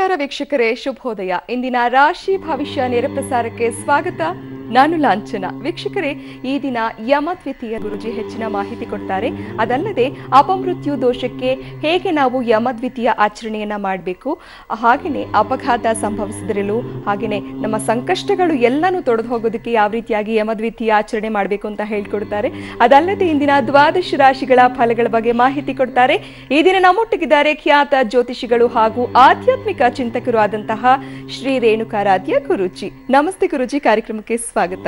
ನಮಸ್ಕಾರ ವೀಕ್ಷಕರೇ ಶುಭೋದಯ ಇಂದಿನ ರಾಶಿ ಭವಿಷ್ಯ ನೇರ ಪ್ರಸಾರಕ್ಕೆ ಸ್ವಾಗತ ನಾನು ಲಾಂಛನ ವೀಕ್ಷಕರೇ ಈ ದಿನ ಯಮದ್ವಿತೀಯ ಗುರುಜಿ ಹೆಚ್ಚಿನ ಮಾಹಿತಿ ಕೊಡ್ತಾರೆ ಅದಲ್ಲದೆ ಅಪಮೃತ್ಯು ದೋಷಕ್ಕೆ ಹೇಗೆ ನಾವು ಯಮದ್ವಿತೀಯ ಆಚರಣೆಯನ್ನ ಮಾಡಬೇಕು ಹಾಗೆಯೇ ಅಪಘಾತ ಸಂಭವಿಸಿದ್ರಲ್ಲೂ ಹಾಗೆಯೇ ನಮ್ಮ ಸಂಕಷ್ಟಗಳು ಎಲ್ಲನೂ ತೊಡೆದು ಹೋಗೋದಕ್ಕೆ ಯಾವ ರೀತಿಯಾಗಿ ಯಮದ್ವಿತೀಯ ಆಚರಣೆ ಮಾಡಬೇಕು ಅಂತ ಹೇಳ್ಕೊಡ್ತಾರೆ ಅದಲ್ಲದೆ ಇಂದಿನ ದ್ವಾದಶ ರಾಶಿಗಳ ಫಲಗಳ ಬಗ್ಗೆ ಮಾಹಿತಿ ಕೊಡ್ತಾರೆ ಈ ದಿನ ನಮ್ಮೊಟ್ಟಿಗಿದ್ದಾರೆ ಖ್ಯಾತ ಜ್ಯೋತಿಷಿಗಳು ಹಾಗೂ ಆಧ್ಯಾತ್ಮಿಕ ಚಿಂತಕರು ಆದಂತಹ ಶ್ರೀ ರೇಣುಕಾರಾಧ್ಯ ಗುರುಜಿ ನಮಸ್ತೆ ಗುರುಜಿ ಕಾರ್ಯಕ್ರಮಕ್ಕೆ ಸ್ವಾಗತ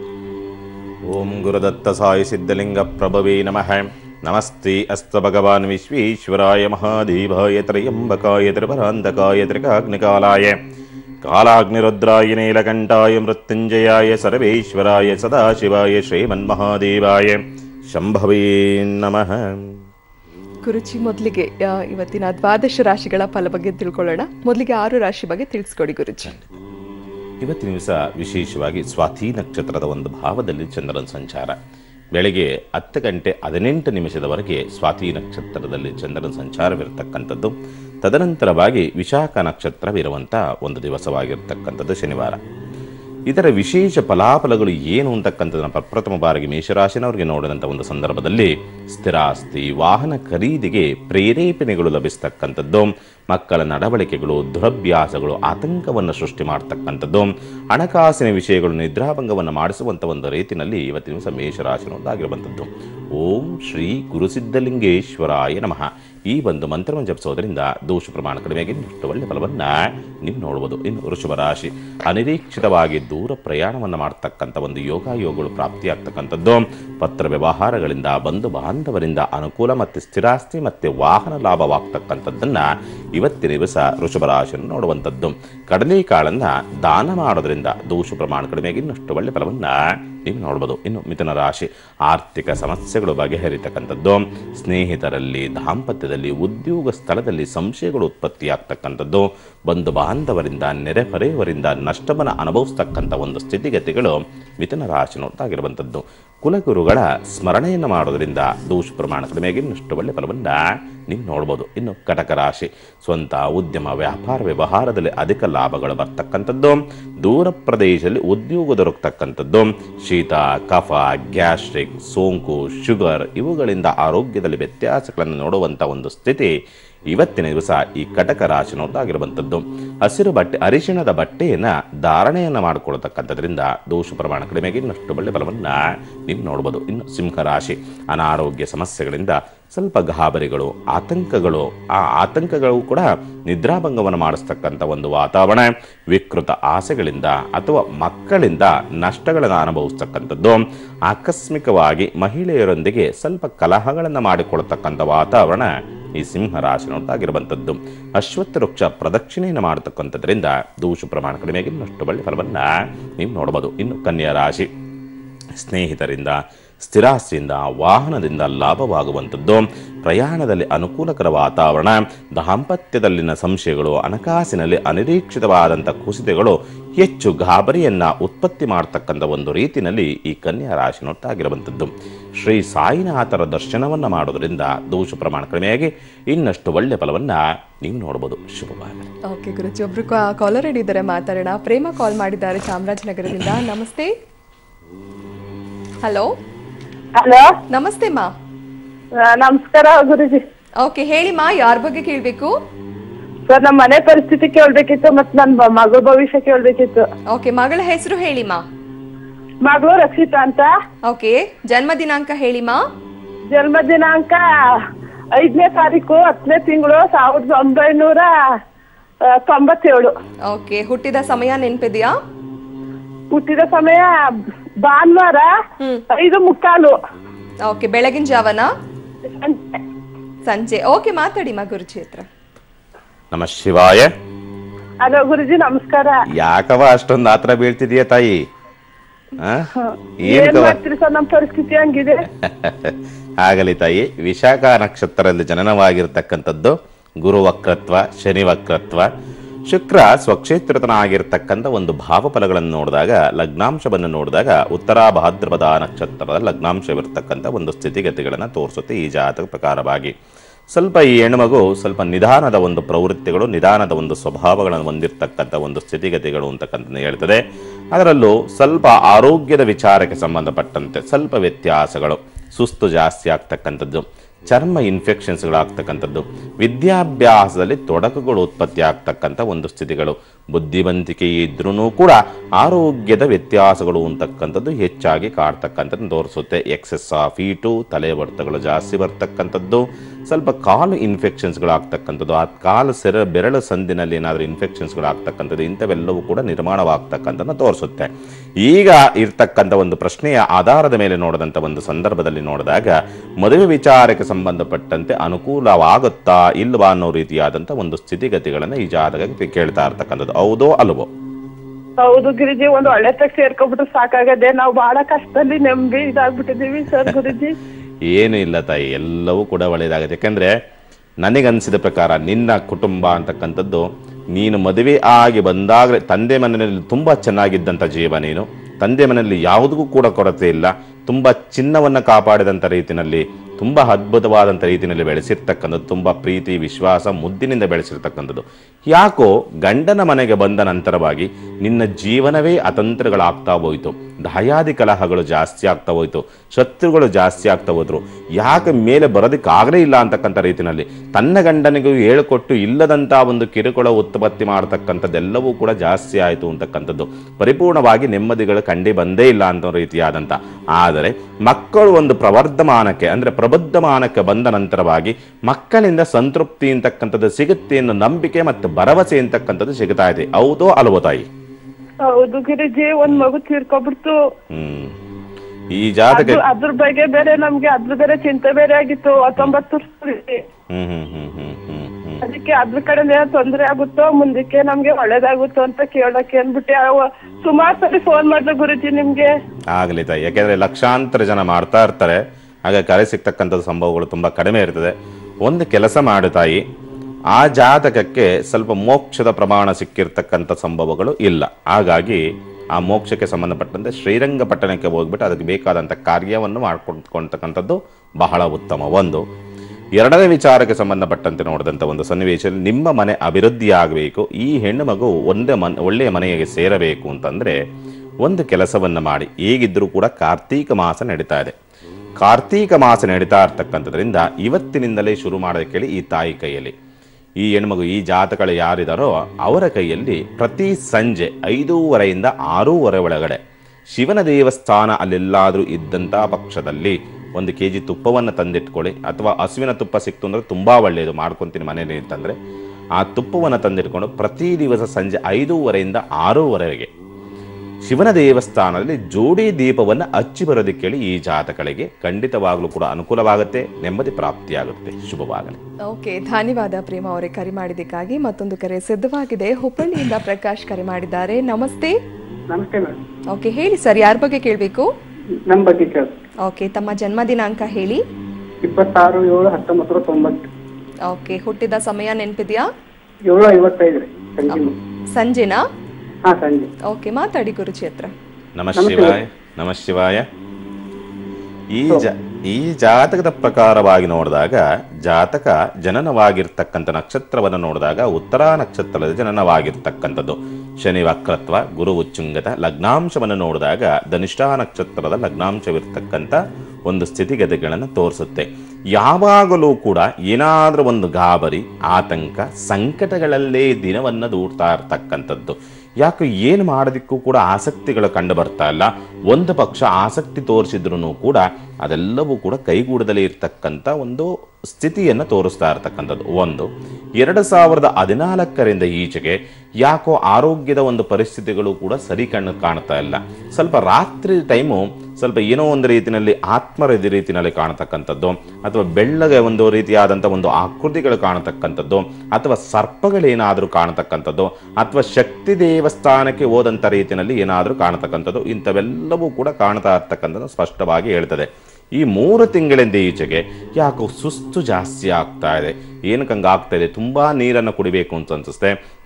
ಓಂ ಗುರುದತ್ತ ಸಾಯಿ ಸಿದ್ಧಲಿಂಗ ಪ್ರಭವೇ ನಮಃ ನಮಸ್ತೆ ಅಸ್ತ ಭಗವಾನ್ ವಿಶ್ವೇಶ್ವರಾಯ ಮಹಾದೇವಾಯ ತ್ರಯಂಬಕಾಯ ತ್ರಿಪರಾಂತಕಾಯ ತ್ರಿಕಾಗ್ನಿಕಾಲಾಯ ಕಾಲಾಗ್ನಿರುದ್ರಾಯ ನೀಲಕಂಠಾಯ ಮೃತ್ಯುಂಜಯಾಯ ಸರ್ವೇಶ್ವರಾಯ ಸದಾಶಿವಾಯ ಶ್ರೀಮನ್ಮಹಾದೇವಾಯ ಶಂಭವೇ ನಮಃ ಗುರುಜಿ ಮೊದಲಿಗೆ ಆ, ಇವತ್ತಿನ ದ್ವಾದಶ ರಾಶಿಗಳ ಫಲ ಬಗ್ಗೆ ತಿಳ್ಕೊಳ್ಳೋಣ ಮೊದಲಿಗೆ ಆರು ರಾಶಿ ಬಗ್ಗೆ ತಿಳಿಸ್ಕೊಡಿ ಗುರುಜಿ ಇವತ್ತಿನ ದಿವಸ ವಿಶೇಷವಾಗಿ ಸ್ವಾತಿ ನಕ್ಷತ್ರದ ಒಂದು ಭಾವದಲ್ಲಿ ಚಂದ್ರನ ಸಂಚಾರ ಬೆಳಗ್ಗೆ ಹತ್ತು ಗಂಟೆ ಹದಿನೆಂಟು ನಿಮಿಷದವರೆಗೆ ಸ್ವಾತಿ ನಕ್ಷತ್ರದಲ್ಲಿ ಚಂದ್ರನ ಸಂಚಾರವಿರತಕ್ಕಂಥದ್ದು ತದನಂತರವಾಗಿ ವಿಶಾಖ ನಕ್ಷತ್ರವಿರುವಂಥ ಒಂದು ದಿವಸವಾಗಿರ್ತಕ್ಕಂಥದ್ದು ಶನಿವಾರ ಇದರ ವಿಶೇಷ ಫಲಾಫಲಗಳು ಏನು ಅಂತಕ್ಕಂಥದ್ದನ್ನು ಪ್ರಪ್ರಥಮ ಬಾರಿಗೆ ಮೇಷರಾಶಿನವರಿಗೆ ನೋಡಿದಂಥ ಒಂದು ಸಂದರ್ಭದಲ್ಲಿ ಸ್ಥಿರಾಸ್ತಿ ವಾಹನ ಖರೀದಿಗೆ ಪ್ರೇರೇಪಣೆಗಳು ಲಭಿಸ್ತಕ್ಕಂಥದ್ದು ಮಕ್ಕಳ ನಡವಳಿಕೆಗಳು ದುರಭ್ಯಾಸಗಳು ಆತಂಕವನ್ನು ಸೃಷ್ಟಿ ಮಾಡ್ತಕ್ಕಂಥದ್ದು ಹಣಕಾಸಿನ ವಿಷಯಗಳು ನಿದ್ರಾಭಂಗವನ್ನು ಮಾಡಿಸುವಂಥ ಒಂದು ರೀತಿಯಲ್ಲಿ ಇವತ್ತಿನ ದಿವಸ ಮೇಷರಾಶಿನೊಂದಾಗಿರುವಂಥದ್ದು ಓಂ ಶ್ರೀ ಗುರುಸಿದ್ಧಲಿಂಗೇಶ್ವರಾಯ ನಮಃ ಈ ಒಂದು ಮಂತ್ರವನ್ನು ಜಪಿಸೋದ್ರಿಂದ ದೋಷ ಪ್ರಮಾಣ ಕಡಿಮೆಯಾಗಿ ಇಷ್ಟು ಒಳ್ಳೆ ಫಲವನ್ನ ನೀವು ನೋಡ್ಬೋದು ಇನ್ನು ವೃಷಭ ರಾಶಿ ಅನಿರೀಕ್ಷಿತವಾಗಿ ದೂರ ಪ್ರಯಾಣವನ್ನು ಮಾಡ್ತಕ್ಕಂಥ ಒಂದು ಯೋಗಾಯೋಗಗಳು ಪ್ರಾಪ್ತಿಯಾಗ್ತಕ್ಕಂಥದ್ದು ಪತ್ರ ವ್ಯವಹಾರಗಳಿಂದ ಬಂಧು ಬಾಂಧವರಿಂದ ಅನುಕೂಲ ಮತ್ತು ಸ್ಥಿರಾಸ್ತಿ ಮತ್ತು ವಾಹನ ಲಾಭವಾಗ್ತಕ್ಕಂಥದ್ದನ್ನ ಇವತ್ತಿನ ದಿವಸ ವೃಷಭ ರಾಶಿಯನ್ನು ನೋಡುವಂಥದ್ದು ಕಡಲೆಕಾಳನ್ನ ದಾನ ಮಾಡೋದ್ರಿಂದ ದೋಷ ಪ್ರಮಾಣ ಕಡಿಮೆಯಾಗಿ ಇನ್ನಷ್ಟು ಒಳ್ಳೆ ಫಲವನ್ನ ನೀವು ನೋಡ್ಬೋದು ಇನ್ನು ಮಿಥುನ ರಾಶಿ ಆರ್ಥಿಕ ಸಮಸ್ಯೆಗಳು ಬಗೆಹರಿತಕ್ಕಂಥದ್ದು ಸ್ನೇಹಿತರಲ್ಲಿ ದಾಂಪತ್ಯದಲ್ಲಿ ಉದ್ಯೋಗ ಸ್ಥಳದಲ್ಲಿ ಸಂಶಯಗಳು ಉತ್ಪತ್ತಿಯಾಗ್ತಕ್ಕಂಥದ್ದು ಬಂಧು ಬಾಂಧವರಿಂದ ನೆರೆಹೊರೆಯವರಿಂದ ನಷ್ಟವನ್ನು ಅನುಭವಿಸ್ತಕ್ಕಂಥ ಒಂದು ಸ್ಥಿತಿಗತಿಗಳು ಮಿಥುನ ರಾಶಿನೊದ್ದಾಗಿರುವಂಥದ್ದು ಕುಲಗುರುಗಳ ಸ್ಮರಣೆಯನ್ನು ಮಾಡೋದ್ರಿಂದ ದೋಷ ಪ್ರಮಾಣ ಕಡಿಮೆಯಾಗಿ ಇನ್ನಷ್ಟು ಒಳ್ಳೆ ಫಲವನ್ನ ನೀವು ನೋಡ್ಬೋದು ಇನ್ನು ಕಟಕ ರಾಶಿ ಸ್ವಂತ ಉದ್ಯಮ ವ್ಯಾಪಾರ ವ್ಯವಹಾರದಲ್ಲಿ ಅಧಿಕ ಲಾಭಗಳು ಬರ್ತಕ್ಕಂಥದ್ದು ದೂರ ಪ್ರದೇಶದಲ್ಲಿ ಉದ್ಯೋಗ ದೊರಕತಕ್ಕಂಥದ್ದು ಶೀತ ಕಫ ಗ್ಯಾಸ್ಟ್ರಿಕ್ ಸೋಂಕು ಶುಗರ್ ಇವುಗಳಿಂದ ಆರೋಗ್ಯದಲ್ಲಿ ವ್ಯತ್ಯಾಸಗಳನ್ನು ನೋಡುವಂಥ ಒಂದು ಸ್ಥಿತಿ ಇವತ್ತಿನ ದಿವಸ ಈ ಕಟಕ ರಾಶಿನೊಂದಾಗಿರುವಂಥದ್ದು ಹಸಿರು ಬಟ್ಟೆ ಅರಿಶಿಣದ ಬಟ್ಟೆಯನ್ನ ಧಾರಣೆಯನ್ನ ಮಾಡಿಕೊಳ್ತಕ್ಕಂಥದ್ರಿಂದ ದೋಷ ಪ್ರಮಾಣ ಕಡಿಮೆಗೆ ಇನ್ನಷ್ಟು ಒಳ್ಳೆ ಫಲವನ್ನ ನೀವು ನೋಡ್ಬೋದು ಇನ್ನು ಸಿಂಹ ರಾಶಿ ಅನಾರೋಗ್ಯ ಸಮಸ್ಯೆಗಳಿಂದ ಸ್ವಲ್ಪ ಗಾಬರಿಗಳು ಆತಂಕಗಳು ಆ ಆತಂಕಗಳು ಕೂಡ ನಿದ್ರಾಭಂಗವನ್ನು ಮಾಡಿಸ್ತಕ್ಕಂಥ ಒಂದು ವಾತಾವರಣ ವಿಕೃತ ಆಸೆಗಳಿಂದ ಅಥವಾ ಮಕ್ಕಳಿಂದ ನಷ್ಟಗಳನ್ನು ಅನುಭವಿಸ್ತಕ್ಕಂಥದ್ದು ಆಕಸ್ಮಿಕವಾಗಿ ಮಹಿಳೆಯರೊಂದಿಗೆ ಸ್ವಲ್ಪ ಕಲಹಗಳನ್ನು ಮಾಡಿಕೊಳ್ತಕ್ಕಂಥ ವಾತಾವರಣ ಈ ಸಿಂಹ ರಾಶಿನೊಂದಾಗಿರುವಂಥದ್ದು ಅಶ್ವತ್ಥ ವೃಕ್ಷ ಪ್ರದಕ್ಷಿಣೆಯನ್ನು ಮಾಡತಕ್ಕಂಥದ್ರಿಂದ ದೋಷ ಪ್ರಮಾಣ ಕಡಿಮೆಗೆ ಇನ್ನಷ್ಟು ಒಳ್ಳೆ ಫಲವನ್ನ ನೀವು ನೋಡಬಹುದು ಇನ್ನು ಕನ್ಯಾ ರಾಶಿ ಸ್ನೇಹಿತರಿಂದ ಸ್ಥಿರಾಸ್ತಿಯಿಂದ ವಾಹನದಿಂದ ಲಾಭವಾಗುವಂಥದ್ದು ಪ್ರಯಾಣದಲ್ಲಿ ಅನುಕೂಲಕರ ವಾತಾವರಣ ದಾಂಪತ್ಯದಲ್ಲಿನ ಸಂಶಯಗಳು ಹಣಕಾಸಿನಲ್ಲಿ ಅನಿರೀಕ್ಷಿತವಾದಂಥ ಕುಸಿತಗಳು ಹೆಚ್ಚು ಗಾಬರಿಯನ್ನ ಉತ್ಪತ್ತಿ ಮಾಡತಕ್ಕಂಥ ಒಂದು ರೀತಿಯಲ್ಲಿ ಈ ಕನ್ಯಾ ರಾಶಿನೊಟ್ಟಾಗಿರುವಂಥದ್ದು ಶ್ರೀ ಸಾಯಿನಾಥರ ದರ್ಶನವನ್ನ ಮಾಡೋದ್ರಿಂದ ದೋಷ ಪ್ರಮಾಣ ಕಡಿಮೆಯಾಗಿ ಇನ್ನಷ್ಟು ಒಳ್ಳೆ ಫಲವನ್ನ ನೀವು ನೋಡಬಹುದು ಶುಭವಾಗಲಿ ಓಕೆ ಗುರುಜಿ ಒಬ್ರು ಕಾಲರ್ ಹಿಡಿದ್ದಾರೆ ಮಾತಾಡೋಣ ಪ್ರೇಮ ಕಾಲ್ ಮಾಡಿದ್ದಾರೆ ಚಾಮರಾಜನಗರದಿಂದ ನಮಸ್ತೆ ಹಲೋ ಹಲೋ ನಮಸ್ತೆ ಮಾ ನಮಸ್ಕಾರ ಗುರುಜಿ ಓಕೆ ಹೇಳಿ ಮಾ ಯಾರ ಬಗ್ಗೆ ಕೇಳಬೇಕು ಸರ್ ನಮ್ಮ ಮನೆ ಪರಿಸ್ಥಿತಿ ಕೇಳ್ಬೇಕಿತ್ತು ಮತ್ ನನ್ ಬ- ಮಗಳ ಭವಿಷ್ಯ ಕೇಳ್ಬೇಕಿತ್ತು ಓಕೆ ಮಗಳ ಹೆಸರು ಹೇಳಿ ಮಾ ಮಗಳು ರಕ್ಷಿತಾ ಅಂತ ಓಕೆ ಜನ್ಮ ದಿನಾಂಕ ಹೇಳಿ ಮಾ ಜನ್ಮ ದಿನಾಂಕ ಐದನೇ ತಾರೀಕು ಹತ್ತನೇ ತಿಂಗಳು ಸಾವಿರದ ಒಂಬೈನೂರ ಆ, ತೊಂಬತ್ತೇಳು ಓಕೆ ಹುಟ್ಟಿದ ಸಮಯ ನೆನಪಿದೆಯಾ ಹುಟ್ಟಿದ ಸಮಯ ಭಾನುವಾರ ಹ್ಮ್. ಐದು ಮುಕ್ಕಾಲು ಓಕೆ ಬೆಳಗಿನ ಜಾವನ ಸಂಜೆ. ಸಂಜೆ ಓಕೆ ಮಾತಾಡಿ ಮಾ ಗುರುಜಿ ಹತ್ರ ನಮ ಶಿವಾಯ ಹಲೋ ಗುರುಜಿ ನಮಸ್ಕಾರ ಯಾಕವ ಅಷ್ಟೊಂದು ಆತರ ಬೀಳ್ತಿದೀಯ ತಾಯಿ ಆ? ಏನ್ ಏನ್ ಕವ ಮಾಡ್ತೀರಿ ಸರ್ ನಮ್ ಪರಿಸ್ಥಿತಿ ಹಂಗಿದೆ ಆಗಲಿ ತಾಯಿ ವಿಶಾಖ ನಕ್ಷತ್ರದಲ್ಲಿ ಜನನವಾಗಿರ್ತಕ್ಕಂಥದ್ದು ಗುರು ವಕ್ರತ್ವ ಶನಿ ವಕ್ರತ್ವ ಶುಕ್ರ ಸ್ವಕ್ಷೇತ್ರತನಾಗಿರ್ತಕ್ಕಂಥ ಒಂದು ಭಾವಫಲಗಳನ್ನು ನೋಡಿದಾಗ ಲಗ್ನಾಂಶವನ್ನು ನೋಡಿದಾಗ ಉತ್ತರ ಭಾದ್ರಪದ ನಕ್ಷತ್ರದ ಲಗ್ನಾಂಶವಿರ್ತಕ್ಕಂಥ ಒಂದು ಸ್ಥಿತಿಗತಿಗಳನ್ನು ತೋರಿಸುತ್ತೆ ಈ ಜಾತಕ ಪ್ರಕಾರವಾಗಿ ಸ್ವಲ್ಪ ಈ ಹೆಣ್ಮಗು ಸ್ವಲ್ಪ ನಿಧಾನದ ಒಂದು ಪ್ರವೃತ್ತಿಗಳು ನಿಧಾನದ ಒಂದು ಸ್ವಭಾವಗಳನ್ನು ಹೊಂದಿರತಕ್ಕಂಥ ಒಂದು ಸ್ಥಿತಿಗತಿಗಳು ಅಂತಕ್ಕಂಥದ್ದು ಹೇಳ್ತದೆ ಅದರಲ್ಲೂ ಸ್ವಲ್ಪ ಆರೋಗ್ಯದ ವಿಚಾರಕ್ಕೆ ಸಂಬಂಧಪಟ್ಟಂತೆ ಸ್ವಲ್ಪ ವ್ಯತ್ಯಾಸಗಳು ಸುಸ್ತು ಜಾಸ್ತಿ ಆಗ್ತಕ್ಕಂಥದ್ದು ಚರ್ಮ ಇನ್ಫೆಕ್ಷನ್ಸ್ಗಳಾಗ್ತಕ್ಕಂಥದ್ದು ವಿದ್ಯಾಭ್ಯಾಸದಲ್ಲಿ ತೊಡಕುಗಳು ಉತ್ಪತ್ತಿ ಆಗ್ತಕ್ಕಂಥ ಒಂದು ಸ್ಥಿತಿಗಳು ಬುದ್ಧಿವಂತಿಕೆ ಇದ್ರೂ ಕೂಡ ಆರೋಗ್ಯದ ವ್ಯತ್ಯಾಸಗಳು ಅಂತಕ್ಕಂಥದ್ದು ಹೆಚ್ಚಾಗಿ ಕಾಡ್ತಕ್ಕಂಥದ್ದು ತೋರಿಸುತ್ತೆ ಎಕ್ಸೆಸ್ ಆಫ್ ಹೀಟು ತಲೆ ಹೊಡೆತಗಳು ಜಾಸ್ತಿ ಬರ್ತಕ್ಕಂಥದ್ದು ಸ್ವಲ್ಪ ಕಾಲು ಇನ್ಫೆಕ್ಷನ್ಸ್ಗಳಾಗ್ತಕ್ಕಂಥದ್ದು ಆ ಕಾಲು ಸೆರ ಬೆರಳು ಸಂದಿನಲ್ಲಿ ಏನಾದರೂ ಇನ್ಫೆಕ್ಷನ್ಸ್ಗಳಾಗ್ತಕ್ಕಂಥದ್ದು ಇಂಥವೆಲ್ಲವೂ ಕೂಡ ನಿರ್ಮಾಣವಾಗ್ತಕ್ಕಂಥದ್ದು ತೋರಿಸುತ್ತೆ ಈಗ ಇರ್ತಕ್ಕಂಥ ಒಂದು ಪ್ರಶ್ನೆಯ ಆಧಾರದ ಮೇಲೆ ನೋಡಿದಂಥ ಒಂದು ಸಂದರ್ಭದಲ್ಲಿ ನೋಡಿದಾಗ ಮದುವೆ ವಿಚಾರಕ್ಕೆ ಸಂಬಂಧಪಟ್ಟಂತೆ ಅನುಕೂಲವಾಗುತ್ತಾ ಇಲ್ವಾ ಅನ್ನೋ ರೀತಿಯಾದಂಥ ಒಂದು ಸ್ಥಿತಿಗತಿಗಳನ್ನು ಈ ಜಾತಕಕ್ಕೆ ಕೇಳ್ತಾ ಇರ್ತಕ್ಕಂಥದ್ದು ಹೌದೋ ಅಲ್ವೋ ಹೌದು ಗುರುಜಿ ಒಂದು ಒಳ್ಳೆ ತಕ್ಕ ಸೇರ್ಕೊಬಿಟ್ರೆ ಸಾಕಾಗದೆ ನಾವು ಬಹಳ ಕಷ್ಟದಲ್ಲಿ ನೆಮ್ಮದಿ ಇದಾಗ್ಬಿಟ್ಟಿದೀವಿ ಸರ್ ಗುರುಜಿ ಏನು ಇಲ್ಲ ತಾಯಿ ಎಲ್ಲವೂ ಕೂಡ ಒಳ್ಳೆಯದಾಗುತ್ತೆ ಯಾಕಂದ್ರೆ ನನಗನ್ಸಿದ ಪ್ರಕಾರ ನಿನ್ನ ಕುಟುಂಬ ಅಂತಕ್ಕಂಥದ್ದು ನೀನು ಮದುವೆ ಆಗಿ ಬಂದಾಗಲೇ ತಂದೆ ಮನೆಯಲ್ಲಿ ತುಂಬ ಚೆನ್ನಾಗಿದ್ದಂಥ ಜೀವ ನೀನು ತಂದೆ ಮನೆಯಲ್ಲಿ ಯಾವುದಕ್ಕೂ ಕೂಡ ಕೊರತೆ ಇಲ್ಲ ತುಂಬ ಚಿನ್ನವನ್ನು ಕಾಪಾಡಿದಂಥ ರೀತಿಯಲ್ಲಿ ತುಂಬ ಅದ್ಭುತವಾದಂಥ ರೀತಿಯಲ್ಲಿ ಬೆಳೆಸಿರ್ತಕ್ಕಂಥದ್ದು ತುಂಬ ಪ್ರೀತಿ ವಿಶ್ವಾಸ ಮುದ್ದಿನಿಂದ ಬೆಳೆಸಿರ್ತಕ್ಕಂಥದ್ದು ಯಾಕೋ ಗಂಡನ ಮನೆಗೆ ಬಂದ ನಂತರವಾಗಿ ನಿನ್ನ ಜೀವನವೇ ಅತಂತ್ರಗಳಾಗ್ತಾ ಹೋಯಿತು ದಾಯಾದಿ ಕಲಹಗಳು ಜಾಸ್ತಿ ಆಗ್ತಾ ಹೋಯಿತು ಶತ್ರುಗಳು ಜಾಸ್ತಿ ಆಗ್ತಾ ಹೋದ್ರು ಯಾಕೆ ಮೇಲೆ ಬರೋದಕ್ಕಾಗಲೇ ಇಲ್ಲ ಅಂತಕ್ಕಂಥ ರೀತಿಯಲ್ಲಿ ತನ್ನ ಗಂಡನಿಗೂ ಹೇಳಿಕೊಟ್ಟು ಇಲ್ಲದಂಥ ಒಂದು ಕಿರುಕುಳ ಉತ್ಪತ್ತಿ ಮಾಡತಕ್ಕಂಥದ್ದೆಲ್ಲವೂ ಕೂಡ ಜಾಸ್ತಿ ಆಯಿತು ಅಂತಕ್ಕಂಥದ್ದು ಪರಿಪೂರ್ಣವಾಗಿ ನೆಮ್ಮದಿಗಳು ಕಂಡು ಬಂದೇ ಇಲ್ಲ ಅಂತ ರೀತಿಯಾದಂಥ ಆದರೆ ಮಕ್ಕಳು ಒಂದು ಪ್ರವರ್ಧಮಾನಕ್ಕೆ ಅಂದರೆ ಪ್ರಬುದ್ಧಮಾನಕ್ಕೆ ಬಂದ ನಂತರವಾಗಿ ಮಕ್ಕಳಿಂದ ಸಂತೃಪ್ತಿ ಅಂತಕ್ಕಂಥದ್ದು ಸಿಗುತ್ತೆ ಅನ್ನೋ ನಂಬಿಕೆ ಮತ್ತು ಭರವಸೆ ಅಂತಕ್ಕಂಥದ್ದು ಸಿಗ್ತಾ ಇದೆ ಹೌದೋ ಅಲ್ವೋ ತಾಯಿ ಹೌದು ಗುರುಜಿ ಒಂದ್ ಮಗು ತೀರ್ಕೊಬಿಡ್ತು ಹ್ಮ್ ಈ ಜಾತಕ ಅದು- ಅದ್ರ ಬಗ್ಗೆ ಬೇರೆ ನಮ್ಗೆ ಅದ್ರ ಬೇರೆ ಚಿಂತೆ ಬೇರೆ ಆಗಿತ್ತು ಹತ್ತೊಂಬತ್ತು ವರ್ಷದಲ್ಲಿ. ಹ್ಮ್ ಹ್ಮ್ ಹ್ಮ್ ಹ್ಮ್ ಹ್ಮ್ ಹ್ಮ್ ಅದಕ್ಕೆ ಅದ್ರ ಕಡೆ ತೊಂದ್ರೆ ಆಗುತ್ತೋ ಮುಂದಕ್ಕೆ ನಮ್ಗೆ ಒಳ್ಳೇದಾಗುತ್ತೋ ಅಂತ ಕೇಳಕ್ಕೆ ಅಂದ್ಬಿಟ್ಟೆ ಅವ- ಸುಮಾರ್ ಸರಿ ಫೋನ್ ಮಾಡ್ದೆ ಗುರುಜಿ ನಿಮ್ಗೆ ಆಗಲಿ ತಾಯಿ ಯಾಕೆಂದ್ರೆ ಲಕ್ಷಾಂತರ ಜನ ಮಾಡ್ತಾ ಇರ್ತಾರೆ ಆಗ ಕರೆ ಸಿಗ್ತಕ್ಕಂಥದ್ದು ಸಂಭವಗಳು ತುಂಬ ಕಡಿಮೆ ಇರ್ತದೆ ಒಂದು ಕೆಲಸ ಮಾಡು ತಾಯಿ ಆ ಜಾತಕಕ್ಕೆ ಸ್ವಲ್ಪ ಮೋಕ್ಷದ ಪ್ರಮಾಣ ಸಿಕ್ಕಿರ್ತಕ್ಕಂಥ ಸಂಭವಗಳು ಇಲ್ಲ ಹಾಗಾಗಿ ಆ ಮೋಕ್ಷಕ್ಕೆ ಸಂಬಂಧಪಟ್ಟಂತೆ ಶ್ರೀರಂಗಪಟ್ಟಣಕ್ಕೆ ಹೋಗ್ಬಿಟ್ಟು ಅದಕ್ಕೆ ಬೇಕಾದಂಥ ಕಾರ್ಯವನ್ನು ಮಾಡ್ಕೊಳ್ತಕ್ಕಂಥದ್ದು ಬಹಳ ಉತ್ತಮ ಒಂದು ಎರಡನೇ ವಿಚಾರಕ್ಕೆ ಸಂಬಂಧಪಟ್ಟಂತೆ ನೋಡಿದಂಥ ಒಂದು ಸನ್ನಿವೇಶದಲ್ಲಿ ನಿಮ್ಮ ಮನೆ ಅಭಿವೃದ್ಧಿ ಆಗಬೇಕು ಈ ಹೆಣ್ಣು ಮಗು ಒಂದೇ ಮನ್ ಒಳ್ಳೆಯ ಮನೆಗೆ ಸೇರಬೇಕು ಅಂತಂದರೆ ಒಂದು ಕೆಲಸವನ್ನು ಮಾಡಿ ಹೇಗಿದ್ದರೂ ಕೂಡ ಕಾರ್ತೀಕ ಮಾಸ ನಡೀತಾ ಇದೆ ಕಾರ್ತೀಕ ಮಾಸ ನಡೀತಾ ಇರ್ತಕ್ಕಂಥದ್ರಿಂದ ಇವತ್ತಿನಿಂದಲೇ ಶುರು ಮಾಡೋದಕ್ಕೆ ಹೇಳಿ ಈ ತಾಯಿ ಕೈಯಲ್ಲಿ ಈ ಹೆಣ್ಮಗು ಈ ಜಾತಕಗಳು ಯಾರಿದಾರೋ ಅವರ ಕೈಯಲ್ಲಿ ಪ್ರತಿ ಸಂಜೆ ಐದೂವರೆಯಿಂದ ಆರೂವರೆ ಒಳಗಡೆ ಶಿವನ ದೇವಸ್ಥಾನ ಅಲ್ಲೆಲ್ಲಾದರೂ ಇದ್ದಂಥ ಪಕ್ಷದಲ್ಲಿ ಒಂದು ಕೆ ಜಿ ತುಪ್ಪವನ್ನು ತಂದಿಟ್ಕೊಳ್ಳಿ ಅಥವಾ ಹಸುವಿನ ತುಪ್ಪ ಸಿಕ್ತು ಅಂದರೆ ತುಂಬ ಒಳ್ಳೆಯದು ಮಾಡ್ಕೊತೀನಿ ಮನೇಲಿ ಅಂತಂದರೆ ಆ ತುಪ್ಪವನ್ನು ತಂದಿಟ್ಕೊಂಡು ಪ್ರತಿ ದಿವಸ ಸಂಜೆ ಐದೂವರೆಯಿಂದ ಆರೂವರೆಗೆ ಶಿವನ ದೇವಸ್ಥಾನದಲ್ಲಿ ಜೋಡಿ ದೀಪವನ್ನು ಹಚ್ಚಿ ಬರೋದಕ್ಕೆ ಹೇಳಿ ಈ ಜಾತಕಗಳಿಗೆ ಖಂಡಿತವಾಗ್ಲೂ ಕೂಡ ಅನುಕೂಲವಾಗುತ್ತೆ ನೆಮ್ಮದಿ ಪ್ರಾಪ್ತಿಯಾಗುತ್ತೆ ಶುಭವಾಗಲಿ ಓಕೆ ಧನ್ಯವಾದ ಪ್ರೇಮ ಅವರೇ ಕರೆ ಮಾಡಿದ್ದಕ್ಕಾಗಿ ಮತ್ತೊಂದು ಕರೆ ಸಿದ್ಧವಾಗಿದೆ ಹುಬ್ಬಳ್ಳಿಯಿಂದ ಪ್ರಕಾಶ್ ಕರೆ ಮಾಡಿದ್ದಾರೆ ನಮಸ್ತೆ ನಮಸ್ತೆ ಮೇಡಮ್ ಓಕೆ ಹೇಳಿ ಸರ್ ಯಾರ ಬಗ್ಗೆ ಕೇಳಬೇಕು ನಮ್ಮ ಬಗ್ಗೆ ಕೇಳಿ ಓಕೆ ತಮ್ಮ ಜನ್ಮ ದಿನಾಂಕ ಹೇಳಿ ಇಪ್ಪತ್ತಾರು ಏಳು ಹತ್ತೊಂಬತ್ತು ನೂರ ತೊಂಬತ್ತು ಓಕೆ ಹುಟ್ಟಿದ ಸಮಯ ನೆನಪಿದ್ಯಾ ಏಳು ಐವತ್ತೈದು ರೀ ಸಂಜೆ ಸಂಜೆನಾ ಹಾಂ ಸಂಜೆ ಓಕೆ ಮಾತಾಡಿ ಗುರುಜಿ ಹತ್ರ ನಮ ಶಿವಾಯ ನಮ ಶಿವಾಯ ಈ ಜ ಈ ಜಾತಕದ ಪ್ರಕಾರವಾಗಿ ನೋಡಿದಾಗ ಜಾತಕ ಜನನವಾಗಿರ್ತಕ್ಕಂಥ ನಕ್ಷತ್ರವನ್ನು ನೋಡಿದಾಗ ಉತ್ತರ ನಕ್ಷತ್ರದ ಜನನವಾಗಿರ್ತಕ್ಕಂಥದ್ದು ಶನಿ ವಕ್ರತ್ವ ಗುರು ಉಚ್ಚುಂಗತ ಲಗ್ನಾಂಶವನ್ನು ನೋಡಿದಾಗ ಧನಿಷ್ಠ ನಕ್ಷತ್ರದ ಲಗ್ನಾಂಶವಿರ್ತಕ್ಕಂಥ ಒಂದು ಸ್ಥಿತಿಗತಿಗಳನ್ನು ತೋರಿಸುತ್ತೆ ಯಾವಾಗಲೂ ಕೂಡ ಏನಾದರೂ ಒಂದು ಗಾಬರಿ ಆತಂಕ ಸಂಕಟಗಳಲ್ಲೇ ದಿನವನ್ನು ದೂಡ್ತಾ ಇರ್ತಕ್ಕಂಥದ್ದು ಯಾಕೆ ಏನು ಮಾಡೋದಕ್ಕೂ ಕೂಡ ಆಸಕ್ತಿಗಳು ಕಂಡು ಬರ್ತಾ ಇಲ್ಲ ಒಂದು ಪಕ್ಷ ಆಸಕ್ತಿ ತೋರಿಸಿದ್ರು ಕೂಡ ಅದೆಲ್ಲವೂ ಕೂಡ ಕೈಗೂಡದಲ್ಲಿ ಇರ್ತಕ್ಕಂಥ ಒಂದು ಸ್ಥಿತಿಯನ್ನು ತೋರಿಸ್ತಾ ಇರ್ತಕ್ಕಂಥದ್ದು ಒಂದು ಎರಡು ಸಾವಿರದ ಹದಿನಾಲ್ಕರಿಂದ ಈಚೆಗೆ ಯಾಕೋ ಆರೋಗ್ಯದ ಒಂದು ಪರಿಸ್ಥಿತಿಗಳು ಕೂಡ ಸರಿ ಕಣ್ಣು ಕಾಣ್ತಾ ಇಲ್ಲ ಸ್ವಲ್ಪ ರಾತ್ರಿ ಟೈಮು ಸ್ವಲ್ಪ ಏನೋ ಒಂದು ರೀತಿಯಲ್ಲಿ ಆತ್ಮರದ ರೀತಿಯಲ್ಲಿ ಕಾಣತಕ್ಕಂಥದ್ದು ಅಥವಾ ಬೆಳ್ಳಗೆ ಒಂದು ರೀತಿಯಾದಂಥ ಒಂದು ಆಕೃತಿಗಳು ಕಾಣತಕ್ಕಂಥದ್ದು ಅಥವಾ ಸರ್ಪಗಳೇನಾದರೂ ಕಾಣತಕ್ಕಂಥದ್ದು ಅಥವಾ ಶಕ್ತಿ ದೇವಸ್ಥಾನಕ್ಕೆ ಹೋದಂಥ ರೀತಿಯಲ್ಲಿ ಏನಾದರೂ ಕಾಣತಕ್ಕಂಥದ್ದು ಇಂಥವೆಲ್ಲವೂ ಕೂಡ ಕಾಣ್ತಾ ಇರ್ತಕ್ಕಂಥದ್ದು ಸ್ಪಷ್ಟವಾಗಿ ಹೇಳ್ತದೆ ಈ ಮೂರು ತಿಂಗಳಿಂದ ಈಚೆಗೆ ಯಾಕೋ ಸುಸ್ತು ಜಾಸ್ತಿ ಆಗ್ತಾ ಇದೆ ಏನಕ್ಕೆ ಹಂಗೆ ಆಗ್ತಾ ಇದೆ ತುಂಬ ನೀರನ್ನು ಕುಡಿಬೇಕು ಅಂತ ಅನಿಸುತ್ತೆ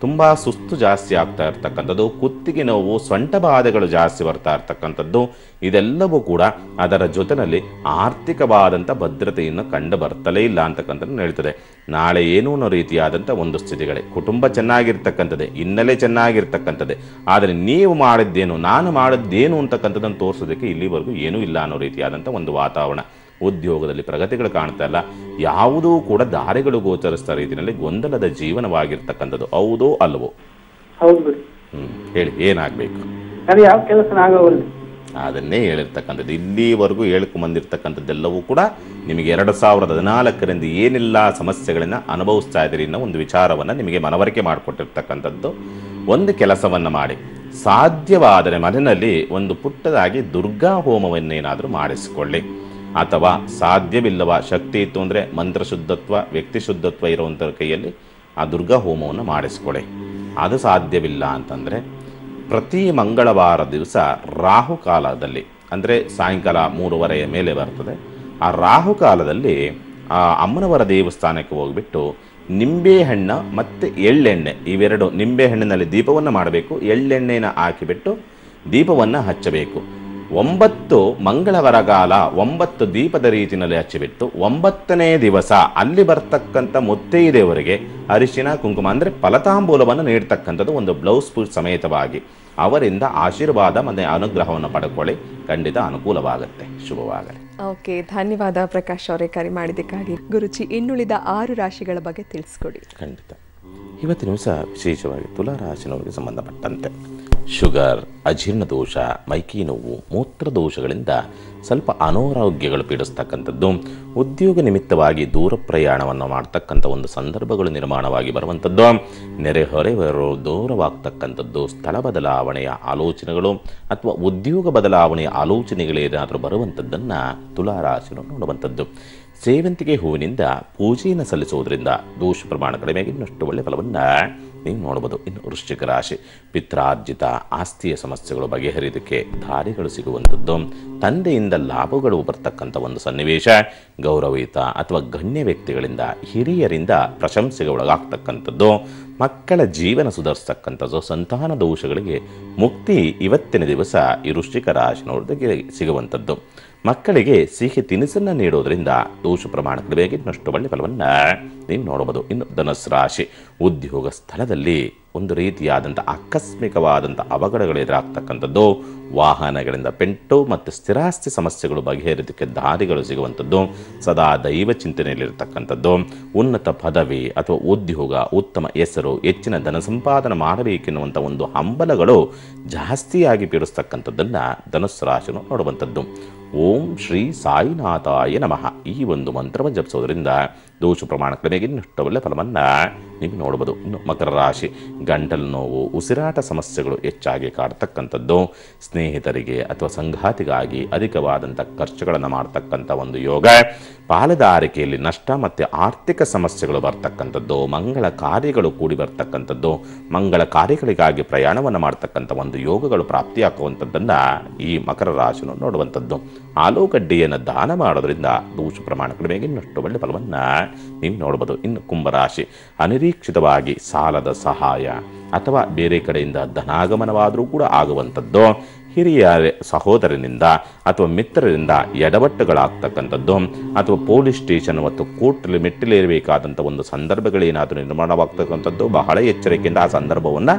ತುಂಬ ಸುಸ್ತು ಜಾಸ್ತಿ ಆಗ್ತಾ ಇರ್ತಕ್ಕಂಥದ್ದು ಕುತ್ತಿಗೆ ನೋವು ಸೊಂಟ ಬಾಧೆಗಳು ಜಾಸ್ತಿ ಬರ್ತಾ ಇರ್ತಕ್ಕಂಥದ್ದು ಇದೆಲ್ಲವೂ ಕೂಡ ಅದರ ಜೊತೆಯಲ್ಲಿ ಆರ್ಥಿಕವಾದಂಥ ಭದ್ರತೆಯನ್ನು ಕಂಡು ಬರ್ತಲೇ ಇಲ್ಲ ಅಂತಕ್ಕಂಥದ್ದು ಹೇಳ್ತದೆ ನಾಳೆ ಏನೋ ಅನ್ನೋ ರೀತಿಯಾದಂಥ ಒಂದು ಸ್ಥಿತಿಗಳೇ ಕುಟುಂಬ ಚೆನ್ನಾಗಿರ್ತಕ್ಕಂಥದ್ದೇ ಹಿನ್ನೆಲೆ ಚೆನ್ನಾಗಿರ್ತಕ್ಕಂಥದ್ದೇ ಆದರೆ ನೀವು ಮಾಡಿದ್ದೇನು ನಾನು ಮಾಡಿದ್ದೇನು ಅಂತಕ್ಕಂಥದ್ದನ್ನು ತೋರಿಸೋದಕ್ಕೆ ಇಲ್ಲಿವರೆಗೂ ಏನೂ ಇಲ್ಲ ಅನ್ನೋ ರೀತಿಯಾದಂಥ ಒಂದು ವಾತಾವರಣ ಉದ್ಯೋಗದಲ್ಲಿ ಪ್ರಗತಿಗಳು ಕಾಣ್ತಾ ಇಲ್ಲ ಯಾವುದೂ ಕೂಡ ದಾರಿಗಳು ಗೋಚರಿಸ್ತಾ ರೀತಿಯಲ್ಲಿ ಗೊಂದಲದ ಜೀವನವಾಗಿರ್ತಕ್ಕಂಥದ್ದು ಹೌದೋ ಅಲ್ವೋ ಹೌದು ಬಿಡಿ ಹ್ಮ್ ಹೇಳಿ ಏನಾಗಬೇಕು ಅದು ಯಾವ ಕೆಲಸ ಆಗವಲ್ರಿ ಅದನ್ನೇ ಹೇಳಿರ್ತಕ್ಕಂಥದ್ದು ಇಲ್ಲಿವರೆಗೂ ಹೇಳ್ಕೊಂಬಂದಿರ್ತಕ್ಕಂಥದ್ದೆಲ್ಲವೂ ಕೂಡ ನಿಮಗೆ ಎರಡು ಸಾವಿರದ ಹದಿನಾಲ್ಕರಿಂದ ಏನೆಲ್ಲ ಸಮಸ್ಯೆಗಳನ್ನು ಅನುಭವಿಸ್ತಾ ಇದ್ದೀರಿ ಅನ್ನೋ ಒಂದು ವಿಚಾರವನ್ನು ನಿಮಗೆ ಮನವರಿಕೆ ಮಾಡಿಕೊಟ್ಟಿರ್ತಕ್ಕಂಥದ್ದು ಒಂದು ಕೆಲಸವನ್ನು ಮಾಡಿ ಸಾಧ್ಯವಾದರೆ ಮನೆಯಲ್ಲಿ ಒಂದು ಪುಟ್ಟದಾಗಿ ದುರ್ಗಾ ಹೋಮವನ್ನೇನಾದರೂ ಮಾಡಿಸಿಕೊಳ್ಳಿ ಅಥವಾ ಸಾಧ್ಯವಿಲ್ಲವ ಶಕ್ತಿ ಇತ್ತು ಅಂದರೆ ಮಂತ್ರಶುದ್ಧತ್ವ ವ್ಯಕ್ತಿ ಶುದ್ಧತ್ವ ಇರುವಂಥವ್ರ ಕೈಯಲ್ಲಿ ಆ ದುರ್ಗಾ ಹೋಮವನ್ನು ಮಾಡಿಸ್ಕೊಳ್ಳಿ ಅದು ಸಾಧ್ಯವಿಲ್ಲ ಅಂತಂದರೆ ಪ್ರತಿ ಮಂಗಳವಾರ ದಿವಸ ರಾಹುಕಾಲದಲ್ಲಿ ಅಂದರೆ ಸಾಯಂಕಾಲ ಮೂರುವರೆಯ ಮೇಲೆ ಬರ್ತದೆ ಆ ರಾಹುಕಾಲದಲ್ಲಿ ಆ ಅಮ್ಮನವರ ದೇವಸ್ಥಾನಕ್ಕೆ ಹೋಗ್ಬಿಟ್ಟು ನಿಂಬೆಹಣ್ಣ ಮತ್ತು ಎಳ್ಳೆಣ್ಣೆ ಇವೆರಡು ನಿಂಬೆಹಣ್ಣಿನಲ್ಲಿ ದೀಪವನ್ನು ಮಾಡಬೇಕು ಎಳ್ಳೆಣ್ಣೆನ ಹಾಕಿಬಿಟ್ಟು ದೀಪವನ್ನು ಹಚ್ಚಬೇಕು ಒಂಬತ್ತು ಮಂಗಳವಾರಗಾಲ ಒಂಬತ್ತು ದೀಪದ ರೀತಿಯಲ್ಲಿ ಹಚ್ಚಿಬಿಟ್ಟು ಒಂಬತ್ತನೇ ದಿವಸ ಅಲ್ಲಿ ಬರ್ತಕ್ಕಂಥ ಮುತ್ತೈದೆಯವರಿಗೆ ಅರಿಶಿನ ಕುಂಕುಮ ಅಂದರೆ ಫಲತಾಂಬೂಲವನ್ನು ನೀಡ್ತಕ್ಕಂಥದ್ದು ಒಂದು ಬ್ಲೌಸ್ ಪೂಜ್ ಸಮೇತವಾಗಿ ಅವರಿಂದ ಆಶೀರ್ವಾದ ಮತ್ತು ಅನುಗ್ರಹವನ್ನು ಪಡ್ಕೊಳ್ಳಿ ಖಂಡಿತ ಅನುಕೂಲವಾಗುತ್ತೆ ಶುಭವಾಗಲಿ ಓಕೆ ಧನ್ಯವಾದ ಪ್ರಕಾಶ್ ಅವರೇ ಕರೆ ಮಾಡಿದ್ದಕ್ಕಾಗಿ ಗುರುಜಿ ಇನ್ನುಳಿದ ಆರು ರಾಶಿಗಳ ಬಗ್ಗೆ ತಿಳಿಸ್ಕೊಡಿ ಖಂಡಿತ ಇವತ್ತಿನ ದಿವಸ ವಿಶೇಷವಾಗಿ ತುಲಾರಾಶಿನವರಿಗೆ ಸಂಬಂಧಪಟ್ಟಂತೆ ಶುಗರ್ ಅಜೀರ್ಣ ದೋಷ ಮೈಕೈ ನೋವು ಮೂತ್ರ ದೋಷಗಳಿಂದ ಸ್ವಲ್ಪ ಅನಾರೋಗ್ಯಗಳು ಪೀಡಿಸ್ತಕ್ಕಂಥದ್ದು ಉದ್ಯೋಗ ನಿಮಿತ್ತವಾಗಿ ದೂರ ಪ್ರಯಾಣವನ್ನು ಮಾಡ್ತಕ್ಕಂಥ ಒಂದು ಸಂದರ್ಭಗಳು ನಿರ್ಮಾಣವಾಗಿ ಬರುವಂಥದ್ದು ನೆರೆಹೊರೆಯವರು ದೂರವಾಗ್ತಕ್ಕಂಥದ್ದು ಸ್ಥಳ ಬದಲಾವಣೆಯ ಆಲೋಚನೆಗಳು ಅಥವಾ ಉದ್ಯೋಗ ಬದಲಾವಣೆಯ ಆಲೋಚನೆಗಳೇನಾದರೂ ಬರುವಂಥದ್ದನ್ನು ತುಲಾರಾಶಿಗಳು ನೋಡುವಂಥದ್ದು ಸೇವಂತಿಗೆ ಹೂವಿನಿಂದ ಪೂಜೆಯನ್ನು ಸಲ್ಲಿಸುವುದರಿಂದ ದೋಷ ಪ್ರಮಾಣ ಕಡಿಮೆಯಾಗಿ ಇನ್ನಷ್ಟು ಒಳ್ಳೆಯ ಫಲವನ್ನು ನೀವು ನೋಡ್ಬೋದು ಇನ್ನು ವೃಶ್ಚಿಕ ರಾಶಿ ಪಿತ್ರಾರ್ಜಿತ ಆಸ್ತಿಯ ಸಮಸ್ಯೆಗಳು ಬಗೆಹರಿಯೋದಕ್ಕೆ ದಾರಿಗಳು ಸಿಗುವಂಥದ್ದು ತಂದೆಯಿಂದ ಲಾಭಗಳು ಬರ್ತಕ್ಕಂಥ ಒಂದು ಸನ್ನಿವೇಶ ಗೌರವಯುತ ಅಥವಾ ಗಣ್ಯ ವ್ಯಕ್ತಿಗಳಿಂದ ಹಿರಿಯರಿಂದ ಪ್ರಶಂಸೆಗೆ ಒಳಗಾಗ್ತಕ್ಕಂಥದ್ದು ಮಕ್ಕಳ ಜೀವನ ಸುಧಾರಿಸ್ತಕ್ಕಂಥದ್ದು ಸಂತಾನ ದೋಷಗಳಿಗೆ ಮುಕ್ತಿ ಇವತ್ತಿನ ದಿವಸ ಈ ವೃಶ್ಚಿಕ ರಾಶಿನವ್ರಿಗೆ ಸಿಗುವಂಥದ್ದು ಮಕ್ಕಳಿಗೆ ಸಿಹಿ ತಿನಿಸನ್ನು ನೀಡೋದ್ರಿಂದ ದೋಷ ಪ್ರಮಾಣ ಕಡಿಮೆಯಾಗಿ ಇನ್ನಷ್ಟು ಒಳ್ಳೆ ಫಲವನ್ನು ನೀವು ನೋಡಬಹುದು ಇನ್ನು ಧನಸ್ ರಾಶಿ ಉದ್ಯೋಗ ಸ್ಥಳದಲ್ಲಿ ಒಂದು ರೀತಿಯಾದಂಥ ಆಕಸ್ಮಿಕವಾದಂಥ ಅವಘಡಗಳು ಎದುರಾಗ್ತಕ್ಕಂಥದ್ದು ವಾಹನಗಳಿಂದ ಪೆಂಟು ಮತ್ತು ಸ್ಥಿರಾಸ್ತಿ ಸಮಸ್ಯೆಗಳು ಬಗೆಹರಿದಕ್ಕೆ ದಾರಿಗಳು ಸಿಗುವಂಥದ್ದು ಸದಾ ದೈವ ಚಿಂತನೆಯಲ್ಲಿರ್ತಕ್ಕಂಥದ್ದು ಉನ್ನತ ಪದವಿ ಅಥವಾ ಉದ್ಯೋಗ ಉತ್ತಮ ಹೆಸರು ಹೆಚ್ಚಿನ ಧನ ಸಂಪಾದನೆ ಮಾಡಬೇಕೆನ್ನುವಂಥ ಒಂದು ಹಂಬಲಗಳು ಜಾಸ್ತಿಯಾಗಿ ಪೀಡಿಸ್ತಕ್ಕಂಥದ್ದನ್ನು ಧನುಸ್ಸು ರಾಶಿಯನ್ನು ನೋಡುವಂಥದ್ದು ಓಂ ಶ್ರೀ ಸಾಯಿನಾಥಾಯ ನಮಃ ಈ ಒಂದು ಮಂತ್ರವನ್ನು ಜಪಿಸೋದ್ರಿಂದ ದೋಷ ಪ್ರಮಾಣ ಕಡಿಮೆಗೆ ಇನ್ನಷ್ಟು ಒಳ್ಳೆ ಫಲವನ್ನು ನೀವು ನೋಡ್ಬೋದು ಇನ್ನು ಮಕರ ರಾಶಿ ಗಂಟಲು ನೋವು ಉಸಿರಾಟ ಸಮಸ್ಯೆಗಳು ಹೆಚ್ಚಾಗಿ ಕಾಡ್ತಕ್ಕಂಥದ್ದು ಸ್ನೇಹಿತರಿಗೆ ಅಥವಾ ಸಂಗಾತಿಗಾಗಿ ಅಧಿಕವಾದಂಥ ಖರ್ಚುಗಳನ್ನು ಮಾಡ್ತಕ್ಕಂಥ ಒಂದು ಯೋಗ ಪಾಲುದಾರಿಕೆಯಲ್ಲಿ ನಷ್ಟ ಮತ್ತು ಆರ್ಥಿಕ ಸಮಸ್ಯೆಗಳು ಬರ್ತಕ್ಕಂಥದ್ದು ಮಂಗಳ ಕಾರ್ಯಗಳು ಕೂಡಿ ಬರ್ತಕ್ಕಂಥದ್ದು ಮಂಗಳ ಕಾರ್ಯಗಳಿಗಾಗಿ ಪ್ರಯಾಣವನ್ನು ಮಾಡ್ತಕ್ಕಂಥ ಒಂದು ಯೋಗಗಳು ಪ್ರಾಪ್ತಿಯಾಗುವಂಥದ್ದನ್ನು ಈ ಮಕರ ರಾಶಿಯನ್ನು ನೋಡುವಂಥದ್ದು ಆಲೂಗಡ್ಡೆಯನ್ನು ದಾನ ಮಾಡೋದ್ರಿಂದ ದೋಷ ಪ್ರಮಾಣ ಕಡಿಮೆಗೆ ಇನ್ನಷ್ಟು ಒಳ್ಳೆ ಫಲವನ್ನು ನೀವು ನೋಡ್ಬೋದು ಇನ್ನು ಕುಂಭರಾಶಿ ಅನಿರೀಕ್ಷಿತವಾಗಿ ಸಾಲದ ಸಹಾಯ ಅಥವಾ ಬೇರೆ ಕಡೆಯಿಂದ ಧನಾಗಮನವಾದರೂ ಕೂಡ ಆಗುವಂಥದ್ದು ಹಿರಿಯ ಸಹೋದರನಿಂದ ಅಥವಾ ಮಿತ್ರರಿಂದ ಎಡವಟ್ಟುಗಳಾಗ್ತಕ್ಕಂಥದ್ದು ಅಥವಾ ಪೊಲೀಸ್ ಸ್ಟೇಷನ್ ಮತ್ತು ಕೋರ್ಟಲ್ಲಿ ಮೆಟ್ಟಿಲೇರಬೇಕಾದಂಥ ಒಂದು ಸಂದರ್ಭಗಳೇನಾದರೂ ನಿರ್ಮಾಣವಾಗ್ತಕ್ಕಂಥದ್ದು ಬಹಳ ಎಚ್ಚರಿಕೆಯಿಂದ ಆ ಸಂದರ್ಭವನ್ನು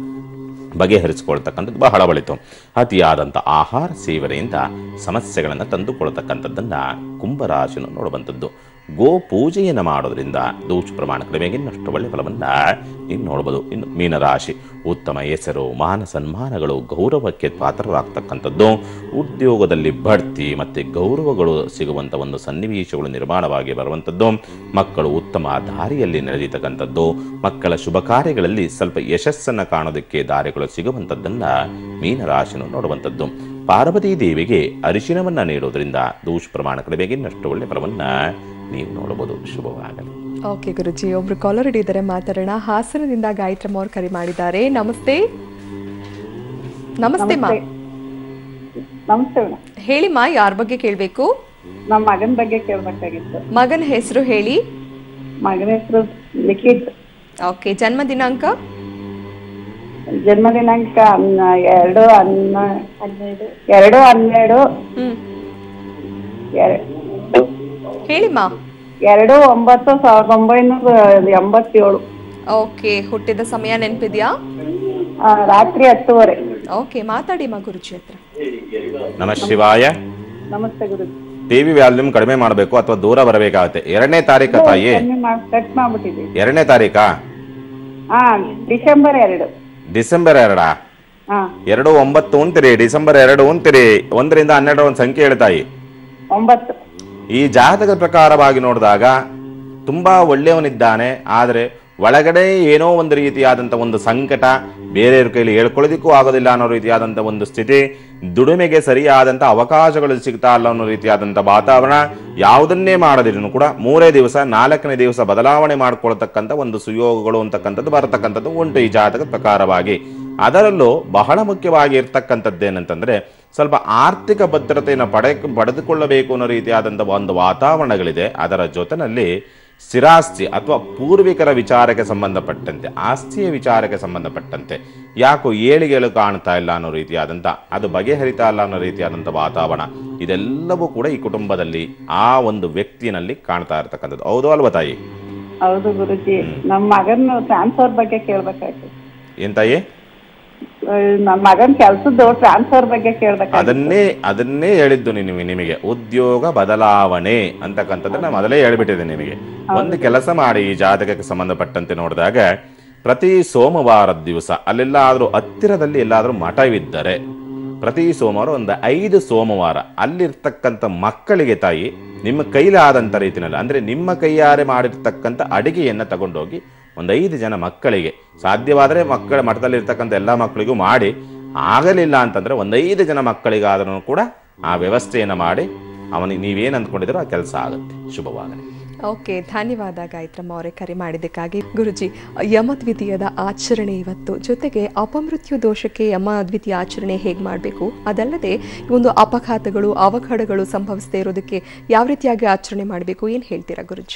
ಬಗೆಹರಿಸಿಕೊಳ್ತಕ್ಕಂಥದ್ದು ಬಹಳ ಒಳಿತು ಅತಿಯಾದಂಥ ಆಹಾರ ಸೇವನೆಯಿಂದ ಸಮಸ್ಯೆಗಳನ್ನು ತಂದುಕೊಳ್ತಕ್ಕಂಥದ್ದನ್ನು ಕುಂಭರಾಶಿನ ನೋಡುವಂಥದ್ದು ಗೋ ಪೂಜೆಯನ್ನು ಮಾಡೋದ್ರಿಂದ ದೋಷ ಪ್ರಮಾಣ ಕಡಿಮೆಗೆ ಇನ್ನಷ್ಟು ಒಳ್ಳೆಯ ಫಲವನ್ನು ನೀವು ನೋಡ್ಬೋದು ಇನ್ನು ಮೀನರಾಶಿ ಉತ್ತಮ ಹೆಸರು ಮಾನ ಸನ್ಮಾನಗಳು ಗೌರವಕ್ಕೆ ಪಾತ್ರರಾಗ್ತಕ್ಕಂಥದ್ದು ಉದ್ಯೋಗದಲ್ಲಿ ಬಡ್ತಿ ಮತ್ತು ಗೌರವಗಳು ಸಿಗುವಂಥ ಒಂದು ಸನ್ನಿವೇಶಗಳು ನಿರ್ಮಾಣವಾಗಿ ಬರುವಂಥದ್ದು ಮಕ್ಕಳು ಉತ್ತಮ ದಾರಿಯಲ್ಲಿ ನಡೆದಿರ್ತಕ್ಕಂಥದ್ದು ಮಕ್ಕಳ ಶುಭ ಕಾರ್ಯಗಳಲ್ಲಿ ಸ್ವಲ್ಪ ಯಶಸ್ಸನ್ನು ಕಾಣೋದಕ್ಕೆ ದಾರಿಗಳು ಸಿಗುವಂಥದ್ದನ್ನು ಮೀನರಾಶಿನು ನೋಡುವಂಥದ್ದು ಪಾರ್ವತಿ ದೇವಿಗೆ ಅರಿಶಿನವನ್ನು ನೀಡೋದ್ರಿಂದ ದೋಷ ಪ್ರಮಾಣ ಕಡಿಮೆಗೆ ಇನ್ನಷ್ಟು ಒಳ್ಳೆಯ ಫಲವನ್ನು ನೀವು ನೋಡಬಹುದು ಶುಭವಾಗಲಿ ಓಕೆ ಗುರುಜಿ ಒಬ್ರು ಕಾಲರ್ ಇದ್ದಾರೆ ಮಾತಾಡೋಣ ಹಾಸನದಿಂದ ಗಾಯತ್ರಮ್ಮ ಅವ್ರು ಕರೆ ಮಾಡಿದ್ದಾರೆ ನಮಸ್ತೆ ನಮಸ್ತೆ ಮಾ ನಮಸ್ತೆ ಮೇಡಮ್ ಹೇಳಿ ಮಾ ಯಾರ ಬಗ್ಗೆ ಕೇಳಬೇಕು ನಮ್ಮ ಮಗನ ಬಗ್ಗೆ ಕೇಳ್ಬೇಕಾಗಿತ್ತು ಮಗನ ಹೆಸರು ಹೇಳಿ ಮಗನ ಹೆಸರು ಲಿಖಿತ್ ಓಕೆ ಜನ್ಮ ದಿನಾಂಕ ಜನ್ಮ ದಿನಾಂಕ ಹನ್ನ- ಎರಡು ಹನ್ನ ಹನ್ನೆರಡು ಎರಡು ಹನ್ನೆರಡು ಹ್ಮ್ ಎರ- ಹೇಳಿಮ್ಮ ಎರಡು ಒಂಬತ್ತು ಸಾವಿರದ ಒಂಬೈನೂರ ಎಂಬತ್ತೇಳು ಓಕೆ ಹುಟ್ಟಿದ ಸಮಯ ನೆನಪಿದ್ಯಾ ಆ, ರಾತ್ರಿ ಹತ್ತುವರೆ ಓಕೆ ಮಾತಾಡಿಮ್ಮ ಗುರುಜಿ ಹತ್ರ ನಮ ಶಿವಾಯ ನಮಸ್ತೆ ಗುರುಜಿ ಟಿವಿ ವ್ಯಾಲ್ಯೂಮ್ ಕಡಿಮೆ ಮಾಡಬೇಕು ಅಥವಾ ದೂರ ಬರಬೇಕಾಗತ್ತೆ ಎರಡನೇ ತಾರೀಕ ತಾಯಿ ಕಮ್ಮಿ ಮಾಡ್- ಕಟ್ ಮಾಡ್ಬಿಟ್ಟಿದ್ದೀವಿ ಎರಡನೇ ತಾರೀಕಾ ಹಾ ಡಿಸೆಂಬರ್ ಎರಡು ಡಿಸೆಂಬರ್ ಎರಡಾ ಹಾ ಎರಡು ಒಂಬತ್ತು ಉಂತಿರಿ ಡಿಸೆಂಬರ್ ಎರಡು ಉಂತಿರಿ ಒಂದರಿಂದ ಹನ್ನೆರಡು ಒಂದು ಸಂಖ್ಯೆ ಹೇಳ್ತಾಯಿ ಒಂಬತ್ತು ಈ ಜಾತಕದ ಪ್ರಕಾರವಾಗಿ ನೋಡಿದಾಗ ತುಂಬಾ ಒಳ್ಳೆಯವನಿದ್ದಾನೆ ಆದರೆ ಒಳಗಡೆ ಏನೋ ಒಂದು ರೀತಿಯಾದಂಥ ಒಂದು ಸಂಕಟ ಬೇರೆಯವ್ರ ಕೈಲಿ ಹೇಳ್ಕೊಳ್ಳೋದಕ್ಕೂ ಆಗೋದಿಲ್ಲ ಅನ್ನೋ ರೀತಿಯಾದಂಥ ಒಂದು ಸ್ಥಿತಿ ದುಡಿಮೆಗೆ ಸರಿಯಾದಂಥ ಅವಕಾಶಗಳು ಸಿಗ್ತಾ ಇಲ್ಲ ಅನ್ನೋ ರೀತಿಯಾದಂಥ ವಾತಾವರಣ ಯಾವುದನ್ನೇ ಮಾಡದಿರೂ ಕೂಡ ಮೂರೇ ದಿವಸ ನಾಲ್ಕನೇ ದಿವಸ ಬದಲಾವಣೆ ಮಾಡ್ಕೊಳ್ತಕ್ಕಂಥ ಒಂದು ಸುಯೋಗಗಳು ಅಂತಕ್ಕಂಥದ್ದು ಬರತಕ್ಕಂಥದ್ದು ಉಂಟು ಈ ಜಾತಕದ ಪ್ರಕಾರವಾಗಿ ಅದರಲ್ಲೂ ಬಹಳ ಮುಖ್ಯವಾಗಿ ಇರ್ತಕ್ಕಂಥದ್ದೇನಂತಂದ್ರೆ ಸ್ವಲ್ಪ ಆರ್ಥಿಕ ಭದ್ರತೆಯನ್ನು ಪಡೆ ಪಡೆದುಕೊಳ್ಳಬೇಕು ಅನ್ನೋ ರೀತಿಯಾದಂಥ ಒಂದು ವಾತಾವರಣಗಳಿದೆ ಅದರ ಜೊತೆನಲ್ಲಿ ಸ್ಥಿರಾಸ್ತಿ ಅಥವಾ ಪೂರ್ವಿಕರ ವಿಚಾರಕ್ಕೆ ಸಂಬಂಧಪಟ್ಟಂತೆ ಆಸ್ತಿಯ ವಿಚಾರಕ್ಕೆ ಸಂಬಂಧಪಟ್ಟಂತೆ ಯಾಕೋ ಏಳಿಗೆಗಳು ಕಾಣ್ತಾ ಇಲ್ಲ ಅನ್ನೋ ರೀತಿಯಾದಂಥ ಅದು ಬಗೆಹರಿತಾ ಇಲ್ಲ ಅನ್ನೋ ರೀತಿಯಾದಂಥ ವಾತಾವರಣ ಇದೆಲ್ಲವೂ ಕೂಡ ಈ ಕುಟುಂಬದಲ್ಲಿ ಆ ಒಂದು ವ್ಯಕ್ತಿನಲ್ಲಿ ಕಾಣ್ತಾ ಇರ್ತಕ್ಕಂಥದ್ದು ಹೌದು ಅಲ್ವಾ ತಾಯಿ ಹೌದು ಗುರುಜಿ ನಮ್ಮ ಮಗನ ಟ್ರಾನ್ಸ್ಫರ್ ಬಗ್ಗೆ ಕೇಳ್ಬೇಕಾಯ್ತು ಏನ್ ತಾಯಿ ನಮ್ಮ ಮಗನ್ ಕೆಲ್ಸದ್ದು ಟ್ರಾನ್ಸ್ಫರ್ ಬಗ್ಗೆ ಕೇಳ್ಬೇಕಾಯ್ತು ಅದನ್ನೇ ಅದನ್ನೇ ಹೇಳಿದ್ದು ನಿಮಗೆ ನಿಮಗೆ ಉದ್ಯೋಗ ಬದಲಾವಣೆ ಅಂತಕ್ಕಂಥದ್ದನ್ನ ಮೊದಲೇ ಹೇಳ್ಬಿಟ್ಟಿದೆ ನಿಮಗೆ ಒಂದು ಕೆಲಸ ಮಾಡಿ ಈ ಜಾತಕಕ್ಕೆ ಸಂಬಂಧಪಟ್ಟಂತೆ ನೋಡಿದಾಗ ಪ್ರತಿ ಸೋಮವಾರದ ದಿವಸ ಅಲ್ಲೆಲ್ಲಾದ್ರೂ ಹತ್ತಿರದಲ್ಲಿ ಎಲ್ಲಾದ್ರೂ ಮಠವಿದ್ದರೆ ಪ್ರತಿ ಸೋಮವಾರ ಒಂದು ಐದು ಸೋಮವಾರ ಅಲ್ಲಿರ್ತಕ್ಕಂಥ ಮಕ್ಕಳಿಗೆ ತಾಯಿ ನಿಮ್ಮ ಕೈಲಾದಂಥ ರೀತಿಯಲ್ಲಿ ಅಂದ್ರೆ ನಿಮ್ಮ ಕೈಯಾರೆ ಮಾಡಿರ್ತಕ್ಕಂಥ ಅಡಿಗೆಯನ್ನ ತಗೊಂಡೋಗಿ ಒಂದು ಐದು ಜನ ಮಕ್ಕಳಿಗೆ ಸಾಧ್ಯವಾದರೆ ಮಕ್ಕಳ ಮಠದಲ್ಲಿ ಇರ್ತಕ್ಕಂಥ ಎಲ್ಲ ಮಕ್ಕಳಿಗೂ ಮಾಡಿ ಆಗಲಿಲ್ಲ ಅಂತಂದ್ರೆ ಒಂದು ಐದು ಜನ ಮಕ್ಕಳಿಗಾದ್ರೂ ಕೂಡ ಆ ವ್ಯವಸ್ಥೆಯನ್ನು ಮಾಡಿ ಅವನಿಗೆ ನೀವೇನು ಅಂದ್ಕೊಂಡಿದ್ದೀರೋ ಆ ಕೆಲಸ ಆಗುತ್ತೆ ಶುಭವಾಗಲಿ ಓಕೆ ಧನ್ಯವಾದ ಗಾಯತ್ರಮ್ಮ ಅವರೇ ಕರೆ ಮಾಡಿದ್ದಕ್ಕಾಗಿ ಗುರುಜಿ ಯಮದ್ವಿತೀಯದ ಆಚರಣೆ ಇವತ್ತು ಜೊತೆಗೆ ಅಪಮೃತ್ಯು ದೋಷಕ್ಕೆ ಯಮದ್ವಿತೀಯ ಆಚರಣೆ ಹೇಗೆ ಮಾಡಬೇಕು ಅದಲ್ಲದೆ ಈ ಒಂದು ಅಪಘಾತಗಳು ಅವಘಡಗಳು ಸಂಭವಿಸದೇ ಇರೋದಕ್ಕೆ ಯಾವ ರೀತಿಯಾಗಿ ಆಚರಣೆ ಮಾಡಬೇಕು ಏನು ಹೇಳ್ತೀರಾ ಗುರುಜಿ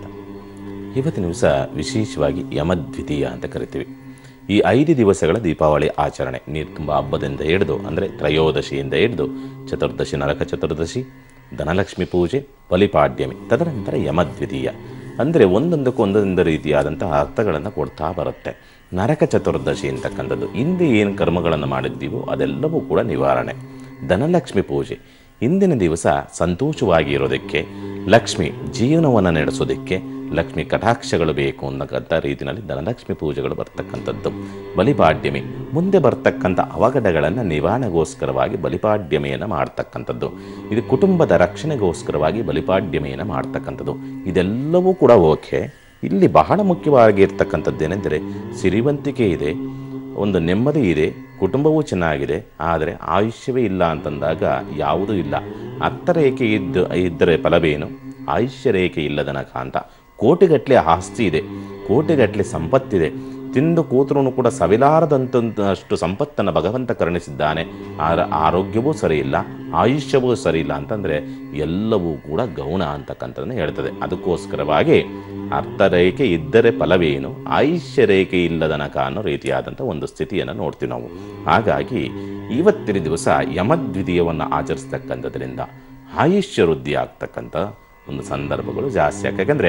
ಇವತ್ತಿನ ದಿವಸ ವಿಶೇಷವಾಗಿ ಯಮದ್ವಿತೀಯ ಅಂತ ಕರಿತೀವಿ ಈ ಐದು ದಿವಸಗಳ ದೀಪಾವಳಿ ಆಚರಣೆ ನೀರು ತುಂಬ ಹಬ್ಬದಿಂದ ಹಿಡಿದು ಅಂದರೆ ತ್ರಯೋದಶಿಯಿಂದ ಹಿಡಿದು ಚತುರ್ದಶಿ ನರಕ ಚತುರ್ದಶಿ ಧನಲಕ್ಷ್ಮಿ ಪೂಜೆ ಬಲಿಪಾಡ್ಯಮಿ ತದನಂತರ ಯಮದ್ವಿತೀಯ ಅಂದರೆ ಒಂದೊಂದಕ್ಕೂ ಒಂದೊಂದು ರೀತಿಯಾದಂತಹ ಅರ್ಥಗಳನ್ನು ಕೊಡ್ತಾ ಬರುತ್ತೆ ನರಕ ಚತುರ್ದಶಿ ಅಂತಕ್ಕಂಥದ್ದು ಹಿಂದೆ ಏನು ಕರ್ಮಗಳನ್ನು ಮಾಡಿದ್ದೀವೋ ಅದೆಲ್ಲವೂ ಕೂಡ ನಿವಾರಣೆ ಧನಲಕ್ಷ್ಮಿ ಪೂಜೆ ಇಂದಿನ ದಿವಸ ಸಂತೋಷವಾಗಿ ಇರೋದಕ್ಕೆ ಲಕ್ಷ್ಮಿ ಜೀವನವನ್ನು ನಡೆಸೋದಕ್ಕೆ ಲಕ್ಷ್ಮಿ ಕಟಾಕ್ಷಗಳು ಬೇಕು ಅನ್ನಕ್ಕಂಥ ರೀತಿಯಲ್ಲಿ ಧನಲಕ್ಷ್ಮಿ ಪೂಜೆಗಳು ಬರ್ತಕ್ಕಂಥದ್ದು ಬಲಿಪಾಡ್ಯಮಿ ಮುಂದೆ ಬರ್ತಕ್ಕಂಥ ಅವಘಡಗಳನ್ನು ನಿವಾರಣೆಗೋಸ್ಕರವಾಗಿ ಬಲಿಪಾಡ್ಯಮೆಯನ್ನು ಮಾಡ್ತಕ್ಕಂಥದ್ದು ಇದು ಕುಟುಂಬದ ರಕ್ಷಣೆಗೋಸ್ಕರವಾಗಿ ಬಲಿಪಾಡ್ಯಮೆಯನ್ನು ಮಾಡ್ತಕ್ಕಂಥದ್ದು ಇದೆಲ್ಲವೂ ಕೂಡ ಓಕೆ ಇಲ್ಲಿ ಬಹಳ ಮುಖ್ಯವಾಗಿ ಇರ್ತಕ್ಕಂಥದ್ದೇನೆಂದರೆ ಸಿರಿವಂತಿಕೆ ಇದೆ ಒಂದು ನೆಮ್ಮದಿ ಇದೆ ಕುಟುಂಬವೂ ಚೆನ್ನಾಗಿದೆ ಆದರೆ ಆಯುಷ್ಯವೇ ಇಲ್ಲ ಅಂತಂದಾಗ ಯಾವುದೂ ಇಲ್ಲ ಅರ್ಥ ರೇಖೆ ಇದ್ದು ಇದ್ದರೆ ಫಲವೇನು ಆಯುಷ್ಯ ರೇಖೆ ಇಲ್ಲದನ ಕಾಂತ ಕೋಟಿಗಟ್ಟಲೆ ಆಸ್ತಿ ಇದೆ ಕೋಟಿಗಟ್ಟಲೆ ಸಂಪತ್ತಿದೆ ತಿಂದು ಕೂತರೂ ಕೂಡ ಸವಿಲಾರದಂತಷ್ಟು ಸಂಪತ್ತನ್ನು ಭಗವಂತ ಕರುಣಿಸಿದ್ದಾನೆ ಆದರೆ ಆರೋಗ್ಯವೂ ಸರಿ ಇಲ್ಲ ಆಯುಷ್ಯವೂ ಸರಿ ಇಲ್ಲ ಅಂತಂದರೆ ಎಲ್ಲವೂ ಕೂಡ ಗೌಣ ಅಂತಕ್ಕಂಥದ್ದನ್ನು ಹೇಳ್ತದೆ ಅದಕ್ಕೋಸ್ಕರವಾಗಿ ಅರ್ಥ ರೇಖೆ ಇದ್ದರೆ ಫಲವೇನು ಆಯುಷ್ಯ ರೇಖೆ ಇಲ್ಲದನಕ ಅನ್ನೋ ರೀತಿಯಾದಂಥ ಒಂದು ಸ್ಥಿತಿಯನ್ನು ನೋಡ್ತೀವಿ ನಾವು ಹಾಗಾಗಿ ಇವತ್ತಿನ ದಿವಸ ಯಮದ್ವಿತೀಯವನ್ನು ಆಚರಿಸ್ತಕ್ಕಂಥದ್ರಿಂದ ಆಯುಷ್ಯ ವೃದ್ಧಿ ಆಗ್ತಕ್ಕಂಥ ಒಂದು ಸಂದರ್ಭಗಳು ಜಾಸ್ತಿ ಯಾಕಂದರೆ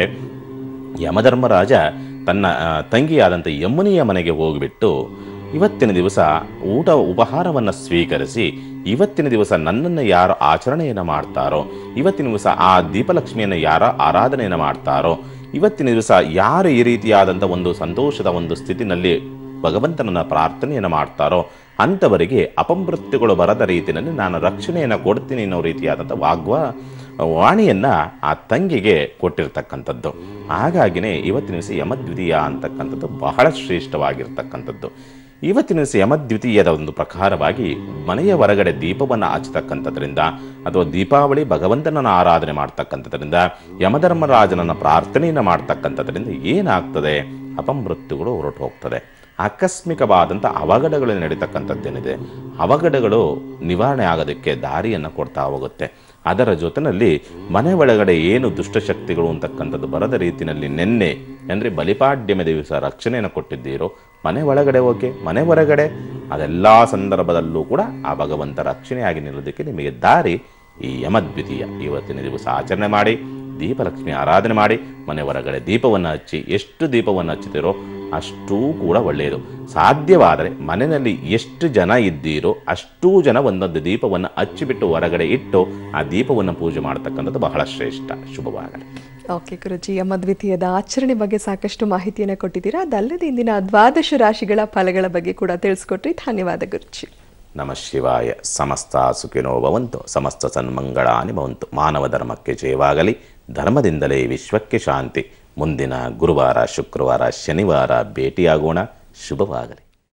ಯಮಧರ್ಮರಾಜ ತನ್ನ ಆ, ತಂಗಿಯಾದಂಥ ಯಮುನಿಯ ಮನೆಗೆ ಹೋಗಿಬಿಟ್ಟು ಇವತ್ತಿನ ದಿವಸ ಊಟ ಉಪಹಾರವನ್ನು ಸ್ವೀಕರಿಸಿ ಇವತ್ತಿನ ದಿವಸ ನನ್ನನ್ನು ಯಾರು ಆಚರಣೆಯನ್ನು ಮಾಡ್ತಾರೋ ಇವತ್ತಿನ ದಿವಸ ಆ ದೀಪಲಕ್ಷ್ಮಿಯನ್ನು ಯಾರ ಆರಾಧನೆಯನ್ನು ಮಾಡ್ತಾರೋ ಇವತ್ತಿನ ದಿವಸ ಯಾರು ಈ ರೀತಿಯಾದಂಥ ಒಂದು ಸಂತೋಷದ ಒಂದು ಸ್ಥಿತಿನಲ್ಲಿ ಭಗವಂತನನ್ನ ಪ್ರಾರ್ಥನೆಯನ್ನು ಮಾಡ್ತಾರೋ ಅಂಥವರಿಗೆ ಅಪಮೃತ್ಯುಗಳು ಬರದ ರೀತಿಯಲ್ಲಿ ನಾನು ರಕ್ಷಣೆಯನ್ನು ಕೊಡ್ತೀನಿ ಅನ್ನೋ ರೀತಿಯಾದಂಥ ವಾಗ್ವ ವಾಣಿಯನ್ನ ಆ ತಂಗಿಗೆ ಕೊಟ್ಟಿರ್ತಕ್ಕಂಥದ್ದು ಹಾಗಾಗಿನೇ ಇವತ್ತಿನ ದಿವಸ ಯಮದ್ವಿತೀಯ ಅಂತಕ್ಕಂಥದ್ದು ಬಹಳ ಶ್ರೇಷ್ಠವಾಗಿರ್ತಕ್ಕಂಥದ್ದು ಇವತ್ತಿನ ದಿವಸ ಯಮದ್ವಿತೀಯದ ಒಂದು ಪ್ರಕಾರವಾಗಿ ಮನೆಯ ಹೊರಗಡೆ ದೀಪವನ್ನು ಹಚ್ಚತಕ್ಕಂಥದ್ರಿಂದ ಅಥವಾ ದೀಪಾವಳಿ ಭಗವಂತನನ್ನು ಆರಾಧನೆ ಮಾಡ್ತಕ್ಕಂಥದ್ರಿಂದ ಯಮಧರ್ಮರಾಜನನ್ನ ಪ್ರಾರ್ಥನೆಯನ್ನು ಮಾಡ್ತಕ್ಕಂಥದ್ರಿಂದ ಏನಾಗ್ತದೆ ಅಪಮೃತ್ಯುಗಳು ಹೊರಟು ಹೋಗ್ತದೆ ಆಕಸ್ಮಿಕವಾದಂಥ ಅವಘಡಗಳು ನಡೀತಕ್ಕಂಥದ್ದೇನಿದೆ ಅವಘಡಗಳು ನಿವಾರಣೆ ಆಗೋದಕ್ಕೆ ದಾರಿಯನ್ನು ಕೊಡ್ತಾ ಹೋಗುತ್ತೆ ಅದರ ಜೊತೆಯಲ್ಲಿ ಮನೆ ಒಳಗಡೆ ಏನು ದುಷ್ಟಶಕ್ತಿಗಳು ಅಂತಕ್ಕಂಥದ್ದು ಬರದ ರೀತಿಯಲ್ಲಿ ನಿನ್ನೆ ಅಂದರೆ ಬಲಿಪಾಡ್ಯಮ ದಿವಸ ರಕ್ಷಣೆಯನ್ನು ಕೊಟ್ಟಿದ್ದೀರೋ ಮನೆ ಒಳಗಡೆ ಓಕೆ ಮನೆ ಹೊರಗಡೆ ಅದೆಲ್ಲ ಸಂದರ್ಭದಲ್ಲೂ ಕೂಡ ಆ ಭಗವಂತ ರಕ್ಷಣೆಯಾಗಿ ನಿಲ್ಲೋದಕ್ಕೆ ನಿಮಗೆ ದಾರಿ ಈ ಯಮದ್ವಿತೀಯ ಇವತ್ತಿನ ದಿವಸ ಆಚರಣೆ ಮಾಡಿ ದೀಪಲಕ್ಷ್ಮಿ ಆರಾಧನೆ ಮಾಡಿ ಮನೆ ಹೊರಗಡೆ ದೀಪವನ್ನು ಹಚ್ಚಿ ಎಷ್ಟು ದೀಪವನ್ನು ಹಚ್ಚುತ್ತೀರೋ ಅಷ್ಟೂ ಕೂಡ ಒಳ್ಳೆಯದು ಸಾಧ್ಯವಾದರೆ ಮನೆಯಲ್ಲಿ ಎಷ್ಟು ಜನ ಇದ್ದೀರೋ ಅಷ್ಟೂ ಜನ ಒಂದೊಂದು ದೀಪವನ್ನು ಹಚ್ಚಿಬಿಟ್ಟು ಹೊರಗಡೆ ಇಟ್ಟು ಆ ದೀಪವನ್ನು ಪೂಜೆ ಮಾಡತಕ್ಕಂಥದ್ದು ಬಹಳ ಶ್ರೇಷ್ಠ ಶುಭವಾಗಲಿ ಓಕೆ ಗುರುಜಿ ಯಮದ್ವಿತೀಯದ ಆಚರಣೆ ಬಗ್ಗೆ ಸಾಕಷ್ಟು ಮಾಹಿತಿಯನ್ನು ಕೊಟ್ಟಿದ್ದೀರಾ ಅದಲ್ಲದೆ ಇಂದಿನ ದ್ವಾದಶ ರಾಶಿಗಳ ಫಲಗಳ ಬಗ್ಗೆ ಕೂಡ ತಿಳಿಸ್ಕೊಟ್ರಿ ಧನ್ಯವಾದ ಗುರುಜಿ ನಮ ಶಿವಾಯ ಸಮಸ್ತ ಸುಖಿನೋ ಭವಂತು ಸಮಸ್ತ ಸನ್ಮಂಗಳಾನಿ ಭವಂತು ಮಾನವ ಧರ್ಮಕ್ಕೆ ಜಯವಾಗಲಿ ಧರ್ಮದಿಂದಲೇ ವಿಶ್ವಕ್ಕೆ ಶಾಂತಿ ಮುಂದಿನ ಗುರುವಾರ ಶುಕ್ರವಾರ ಶನಿವಾರ ಭೇಟಿಯಾಗೋಣ ಶುಭವಾಗಲಿ